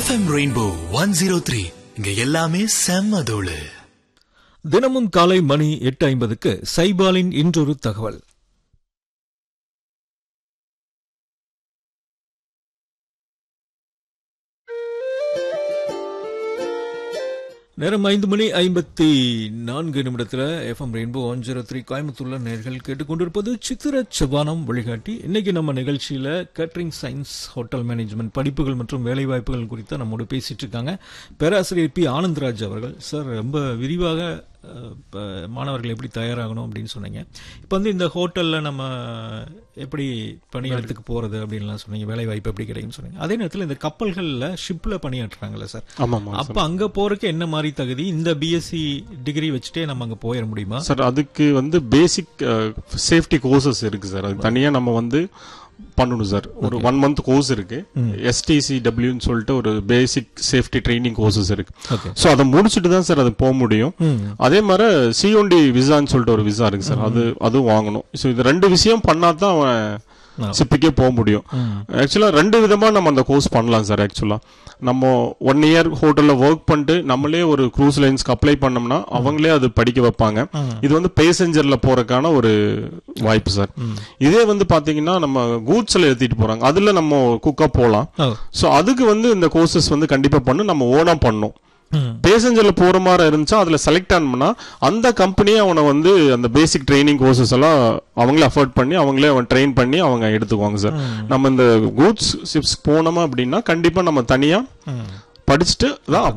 FM Rainbow one zero three இங்க எல்லாமே செம்ம தோளு தினமும் காலை மணி எட்டு ஐம்பதுக்கு சைபாலின் இன்றொரு தகவல் நேரம் ஐந்து மணி ஐம்பத்தி நான்கு நிமிடத்தில் FM Rainbow one zero three கோயம்புத்தூர்ல நேர்கள் கேட்டுக்கொண்டிருப்பது சித்திர செவ்வானம் வழிகாட்டி இன்னைக்கு நம்ம நிகழ்ச்சியில கேட்டரிங் சயின்ஸ் ஹோட்டல் மேனேஜ்மெண்ட் படிப்புகள் மற்றும் வேலைவாய்ப்புகள் குறித்து நம்மோடு பேசிட்டு இருக்காங்க பேராசிரியர் பி ஆனந்த்ராஜ் அவர்கள் சார் ரொம்ப விரிவாக அஹ், இப்ப மாணவர்கள் எப்படி தயாராகணும் அப்படின்னு சொன்னீங்க இப்போ வந்து இந்த ஹோட்டலில் நம்ம எப்படி பணியிடத்துக்கு போகிறது அப்படின்லாம் சொன்னீங்க வேலை வாய்ப்பு எப்படி கிடைக்கும்னு சொன்னீங்க அதே நேரத்தில் இந்த கப்பல்களில் ஷிப்பில் பணியாற்றுறாங்கல்ல சார் ஆமாமா அப்ப அங்க போறதுக்கு என்ன மாதிரி தகுதி இந்த பிஎஸ்சி டிகிரி வச்சுட்டே நம்ம அங்க போயிட முடியுமா சார் அதுக்கு வந்து பேசிக் சேஃப்டி கோர்சஸ் இருக்கு சார் அது தனியா நம்ம வந்து பண்ணணும் சார் ஒரு ஒன் மந்த் கோர்ஸ் இருக்கு எஸ்டிசி டபிள்யூன்னு சொல்லிட்டு ஒரு பேசிக் சேஃப்டி ட்ரைனிங் கோர்சஸ் இருக்கு ஓகே ஸோ அதை முடிச்சுட்டு தான் சார் அது போக முடியும் அதே மாதிரி சிஓண்டி விசான்னு சொல்லிட்டு ஒரு விசா இருக்கு சார் அது அதுவும் வாங்கணும் ஸோ இது ரெண்டு விஷயம் பண்ணா தான் அவன் சிப்பிக்கே போக முடியும் ஆக்சுவலா ரெண்டு விதமா நம்ம அந்த கோர்ஸ் பண்ணலாம் சார் ஆக்சுவலா நம்ம ஒன் இயர் ஹோட்டல்ல ஒர்க் பண்ணிட்டு நம்மளே ஒரு க்ரூஸ் லைன்ஸ்க்கு அப்ளை பண்ணோம்னா அவங்களே அது படிக்க வைப்பாங்க இது வந்து பேசஞ்சர்ல போறதுக்கான ஒரு வாய்ப்பு சார் இதே வந்து பாத்தீங்கன்னா நம்ம கூட்ஸ்ல ஏத்திட்டு போறாங்க அதுல நம்ம குக்கா போலாம் ஓ சோ அதுக்கு வந்து இந்த கோர்சஸ் வந்து கண்டிப்பா பண்ணு நம்ம ஓனா பண்ணணும் ம். பேசஞ்சர்ல போற மாதிரி இருந்துச்சா அதுல செலக்ட் ஆனோம்னா அந்த கம்பெனியே அவனை வந்து அந்த பேசிக் ட்ரைனிங் கோர்சஸ் எல்லாம் அவங்களே அஃபோர்ட் பண்ணி அவங்களே அவன் ட்ரெயின் பண்ணி அவங்க எடுத்துக்குவாங்க சார் நம்ம இந்த கூட்ஸ் ஷிப்ஸ் போனோமா அப்படின்னா கண்டிப்பா நம்ம தனியா ம். படிச்சுட்டு தான்